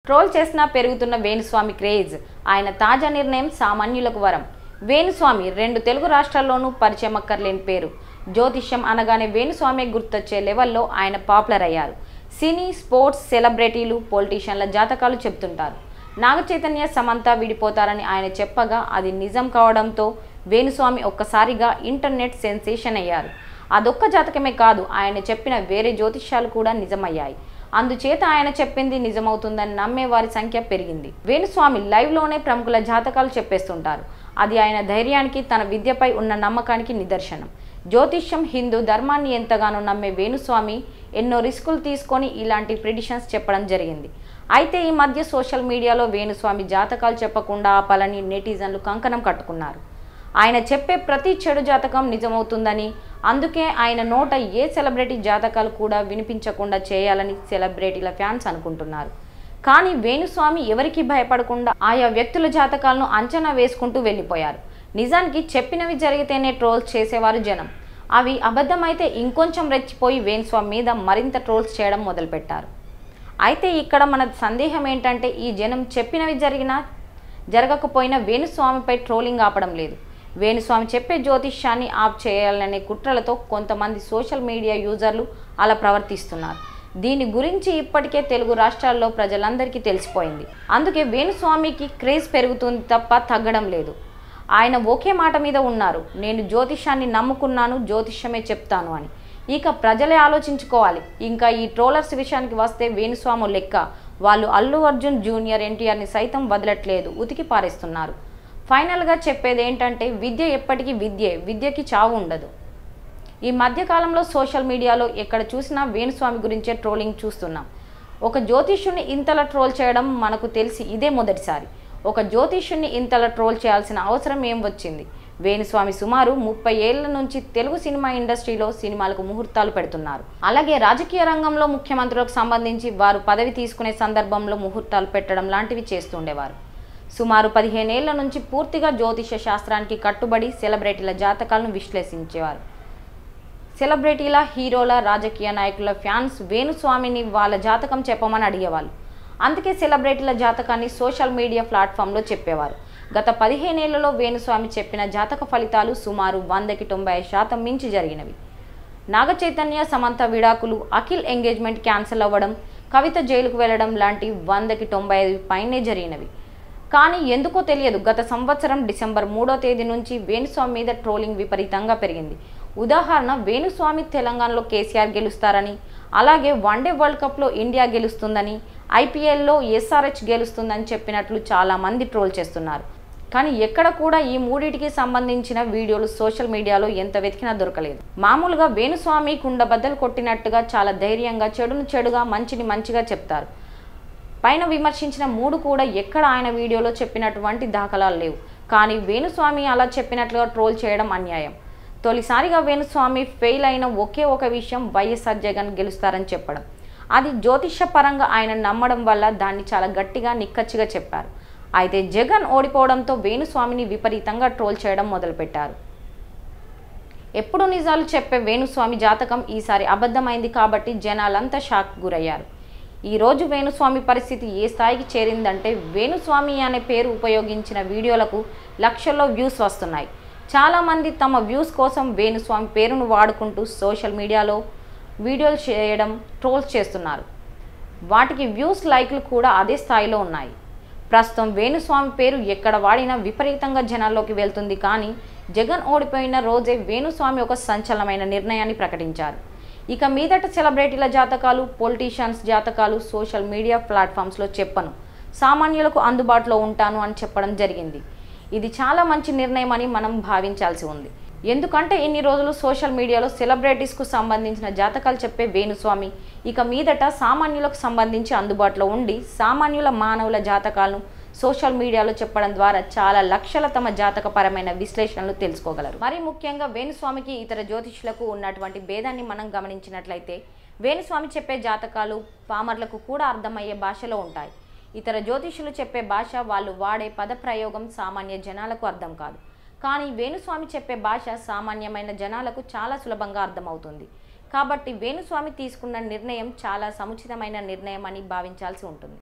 troll చేసినా పెరుగుతున్న Venu Swamy craze ఆయన తాజా నిర్ణయం సామాన్యులకు వరం వేణుస్వామి రెండు తెలుగు రాష్ట్రాల్లోనూ పరిచయం అక్కర్లేని పేరు జ్యోతిష్యం అనగానే వేణుస్వామి గుర్తొచ్చే లెవెల్లో ఆయన పాపులర్ అయ్యారు సినీ స్పోర్ట్స్ సెలబ్రిటీలు పొలిటీషియన్ల జాతకాలు చెప్తుంటారు నాగ చైతన్య సమంత విడిపోతారని ఆయన చెప్పగా అది నిజం కావడంతో వేణుస్వామి ఒక్కసారిగా ఇంటర్నెట్ సెన్సేషన్ అయ్యారు అదొక్క జాతకమే కాదు ఆయన చెప్పిన వేరే జ్యోతిష్యాలు కూడా నిజమయ్యాయి అందుచేత ఆయన చెప్పింది నిజమవుతుందని నమ్మే వారి సంఖ్య పెరిగింది వేణుస్వామి లైవ్లోనే ప్రముఖుల జాతకాలు చెప్పేస్తుంటారు అది ఆయన ధైర్యానికి తన విద్యపై ఉన్న నమ్మకానికి నిదర్శనం జ్యోతిష్యం హిందూ ధర్మాన్ని ఎంతగానో నమ్మే వేణుస్వామి ఎన్నో రిస్కులు తీసుకొని ఇలాంటి ప్రిడిషన్స్ చెప్పడం జరిగింది అయితే ఈ మధ్య సోషల్ మీడియాలో వేణుస్వామి జాతకాలు చెప్పకుండా ఆపాలని నెటిజన్లు కంకణం కట్టుకున్నారు ఆయన చెప్పే ప్రతి చెడు జాతకం నిజమవుతుందని అందుకే ఆయన నోట ఏ సెలబ్రిటీ జాతకాలు కూడా వినిపించకుండా చేయాలని సెలబ్రిటీల ఫ్యాన్స్ అనుకుంటున్నారు కానీ వేణుస్వామి ఎవరికి భయపడకుండా ఆయా వ్యక్తుల జాతకాలను అంచనా వేసుకుంటూ వెళ్ళిపోయారు నిజానికి చెప్పినవి జరిగితేనే ట్రోల్స్ చేసేవారు జనం అవి అబద్ధమైతే ఇంకొంచెం రెచ్చిపోయి వేణుస్వామి మీద మరింత ట్రోల్స్ చేయడం మొదలుపెట్టారు అయితే ఇక్కడ మన సందేహం ఏంటంటే ఈ జనం చెప్పినవి జరిగినా జరగకపోయినా వేణుస్వామిపై ట్రోలింగ్ ఆపడం లేదు వేణుస్వామి చెప్పే జ్యోతిష్యాన్ని ఆప్ చేయాలనే కుట్రలతో కొంతమంది సోషల్ మీడియా యూజర్లు అలా ప్రవర్తిస్తున్నారు దీని గురించి ఇప్పటికే తెలుగు రాష్ట్రాల్లో ప్రజలందరికీ తెలిసిపోయింది అందుకే వేణుస్వామికి క్రేజ్ పెరుగుతుంది తప్ప తగ్గడం లేదు ఆయన ఒకే మాట మీద ఉన్నారు నేను జ్యోతిష్యాన్ని నమ్ముకున్నాను జ్యోతిష్యమే చెప్తాను అని ఇక ప్రజలే ఆలోచించుకోవాలి ఇంకా ఈ ట్రోలర్స్ విషయానికి వస్తే వేణుస్వామి లెక్క వాళ్ళు అల్లు అర్జున్ జూనియర్ ఎన్టీఆర్ని సైతం వదలట్లేదు ఉతికి పారేస్తున్నారు ఫైనల్గా చెప్పేది ఏంటంటే విద్య ఎప్పటికీ విద్యే విద్యకి చావు ఉండదు ఈ మధ్యకాలంలో సోషల్ మీడియాలో ఎక్కడ చూసినా వేణుస్వామి గురించే ట్రోలింగ్ చూస్తున్నాం ఒక జ్యోతిష్యుని ఇంతలా ట్రోల్ చేయడం మనకు తెలిసి ఇదే మొదటిసారి ఒక జ్యోతిష్యుని ఇంతలా ట్రోల్ చేయాల్సిన అవసరం ఏం వచ్చింది వేణుస్వామి సుమారు ముప్పై ఏళ్ల నుంచి తెలుగు సినిమా ఇండస్ట్రీలో సినిమాలకు ముహూర్తాలు పెడుతున్నారు అలాగే రాజకీయ రంగంలో ముఖ్యమంత్రులకు సంబంధించి వారు పదవి తీసుకునే సందర్భంలో ముహూర్తాలు పెట్టడం లాంటివి చేస్తుండేవారు సుమారు పదిహేనేళ్ల నుంచి పూర్తిగా జ్యోతిష శాస్త్రానికి కట్టుబడి సెలబ్రిటీల జాతకాలను విశ్లేషించేవారు సెలబ్రిటీల హీరోల రాజకీయ నాయకుల ఫ్యాన్స్ వేణుస్వామిని వాళ్ళ జాతకం చెప్పమని అడిగేవాళ్ళు అందుకే సెలబ్రిటీల జాతకాన్ని సోషల్ మీడియా ప్లాట్ఫామ్లో చెప్పేవారు గత పదిహేనేళ్లలో వేణుస్వామి చెప్పిన జాతక ఫలితాలు సుమారు వందకి తొంభై శాతం మించి జరిగినవి నాగ చైతన్య సమంత విడాకులు అఖిల్ ఎంగేజ్మెంట్ క్యాన్సిల్ అవ్వడం కవిత జైలుకు వెళ్ళడం లాంటి వందకి తొంభై ఐదు పైనే జరిగినవి కానీ ఎందుకో తెలియదు గత సంవత్సరం డిసెంబర్ మూడో తేదీ నుంచి వేణుస్వామి మీద ట్రోలింగ్ విపరీతంగా పెరిగింది ఉదాహరణ వేణుస్వామి తెలంగాణలో కేసీఆర్ గెలుస్తారని అలాగే వన్డే వరల్డ్ కప్లో ఇండియా గెలుస్తుందని ఐపీఎల్లో ఎస్ఆర్హెచ్ గెలుస్తుందని చెప్పినట్లు చాలామంది ట్రోల్ చేస్తున్నారు కానీ ఎక్కడ కూడా ఈ మూడిటికి సంబంధించిన వీడియోలు సోషల్ మీడియాలో ఎంత వెతికినా దొరకలేదు మామూలుగా వేణుస్వామి కుండ బద్దలు కొట్టినట్టుగా చాలా ధైర్యంగా చెడును చెడుగా మంచిని మంచిగా చెప్తారు పైన విమర్శించిన మూడు కూడా ఎక్కడ ఆయన వీడియోలో చెప్పినటువంటి దాఖలాలు లేవు కానీ వేణుస్వామి అలా చెప్పినట్లుగా ట్రోల్ చేయడం అన్యాయం తొలిసారిగా వేణుస్వామి ఫెయిల్ అయిన ఒకే ఒక విషయం వైఎస్ఆర్ జగన్ గెలుస్తారని చెప్పడం అది జ్యోతిష పరంగా ఆయన నమ్మడం వల్ల దాన్ని చాలా గట్టిగా నిక్కచ్చిగా చెప్పారు అయితే జగన్ ఓడిపోవడంతో వేణుస్వామిని విపరీతంగా ట్రోల్ చేయడం మొదలుపెట్టారు ఎప్పుడు నిజాలు చెప్పే వేణుస్వామి జాతకం ఈసారి అబద్ధమైంది కాబట్టి జనాలంతా షాక్ గురయ్యారు ఈ రోజు వేణుస్వామి పరిస్థితి ఏ స్థాయికి చేరిందంటే వేణుస్వామి అనే పేరు ఉపయోగించిన వీడియోలకు లక్షల్లో వ్యూస్ వస్తున్నాయి చాలామంది తమ వ్యూస్ కోసం వేణుస్వామి పేరును వాడుకుంటూ సోషల్ మీడియాలో వీడియోలు చేయడం ట్రోల్స్ చేస్తున్నారు వాటికి వ్యూస్ లైక్లు కూడా అదే స్థాయిలో ఉన్నాయి ప్రస్తుతం వేణుస్వామి పేరు ఎక్కడ వాడినా విపరీతంగా జనాల్లోకి వెళ్తుంది కానీ జగన్ ఓడిపోయిన రోజే వేణుస్వామి ఒక సంచలనమైన నిర్ణయాన్ని ప్రకటించారు ఇక మీదట సెలబ్రిటీల జాతకాలు పొలిటీషియన్స్ జాతకాలు సోషల్ మీడియా ప్లాట్ఫామ్స్లో చెప్పను సామాన్యులకు అందుబాటులో ఉంటాను అని చెప్పడం జరిగింది ఇది చాలా మంచి నిర్ణయం అని మనం భావించాల్సి ఉంది ఎందుకంటే ఇన్ని రోజులు సోషల్ మీడియాలో సెలబ్రిటీస్కు సంబంధించిన జాతకాలు చెప్పే వేణుస్వామి ఇక మీదట సామాన్యులకు సంబంధించి అందుబాటులో ఉండి సామాన్యుల మానవుల జాతకాలను సోషల్ మీడియాలో చెప్పడం ద్వారా చాలా లక్షల తమ జాతకపరమైన విశ్లేషణలు తెలుసుకోగలరు మరి ముఖ్యంగా వేణుస్వామికి ఇతర జ్యోతిష్యులకు ఉన్నటువంటి భేదాన్ని మనం గమనించినట్లయితే వేణుస్వామి చెప్పే జాతకాలు పామర్లకు కూడా అర్థమయ్యే భాషలో ఉంటాయి ఇతర జ్యోతిష్యులు చెప్పే భాష వాళ్ళు వాడే పదప్రయోగం సామాన్య జనాలకు అర్థం కాదు కానీ వేణుస్వామి చెప్పే భాష సామాన్యమైన జనాలకు చాలా సులభంగా అర్థమవుతుంది కాబట్టి వేణుస్వామి తీసుకున్న నిర్ణయం చాలా సముచితమైన నిర్ణయం అని భావించాల్సి ఉంటుంది